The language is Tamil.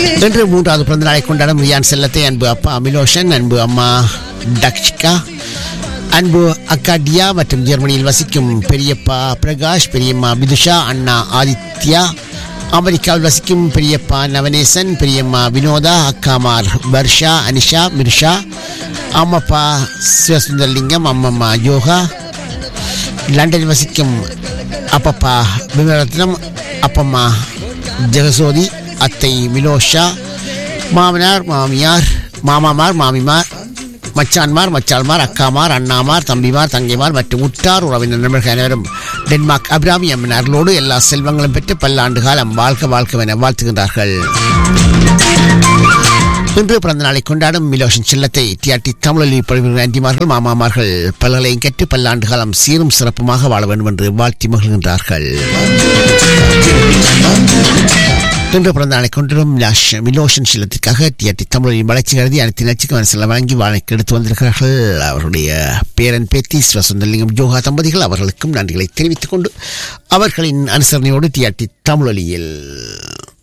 இன்று மூன்றாவது பிறந்த நாளை கொண்டாடும் ரியான் செல்லத்தை அன்பு அப்பா அமிலோஷன் அன்பு அம்மா டக்ஷிகா அன்பு அக்கா டியா மற்றும் ஜெர்மனியில் வசிக்கும் பெரியப்பா பிரகாஷ் பெரியம்மா விதுஷா அண்ணா ஆதித்யா அமெரிக்காவில் வசிக்கும் பெரியப்பா நவநேசன் பெரியம்மா வினோதா அக்காமார் வர்ஷா அனிஷா மிர்ஷா அம்மப்பா சிவசுந்தரலிங்கம் அம்மம்மா யோகா லண்டனில் வசிக்கும் அப்பப்பா விமரத்னம் அப்பம்மா ஜெகசோதி அத்தை மிலோஷா மாமனார் மாமியார் மாமாமார் மாமிமார் மச்சான்மார் மச்சாள்மார் அக்காமார் அண்ணாமார் தம்பிமார் தங்கைமார் மற்றும் உற்றார் உறவினர் நண்பர்கள் அனைவரும் டென்மார்க் அபிராமி அம்மன் அருளோடு எல்லா செல்வங்களும் பெற்று பல்லாண்டு காலம் வாழ்க வாழ்க என வாழ்த்துகின்றார்கள் இன்று பிறந்த நாளை கொண்டாடும் மிலோஷன் செல்லத்தை டிஆர்டி தமிழில் பழகிற ஆண்டிமார்கள் மாமாமார்கள் பல்கலையும் கற்று பல்லாண்டு காலம் சீரும் சிறப்புமாக வாழ வேண்டும் என்று வாழ்த்தி மகிழ்கின்றார்கள் இன்று பிறந்த நாளை கொண்டிடும் மிலோஷன் செல்லத்திற்காக டிஆர்டி தமிழின் வளர்ச்சி கருதி அனைத்து நிகழ்ச்சிக்கும் செல்ல வாங்கி வாழ்க்கை எடுத்து வந்திருக்கிறார்கள் அவருடைய பேரன் பேத்தி சிவசுந்தரலிங்கம் யோகா தம்பதிகள் அவர்களுக்கும் நன்றிகளை தெரிவித்துக் கொண்டு அவர்களின் அனுசரணையோடு டிஆர்டி தமிழொலியில்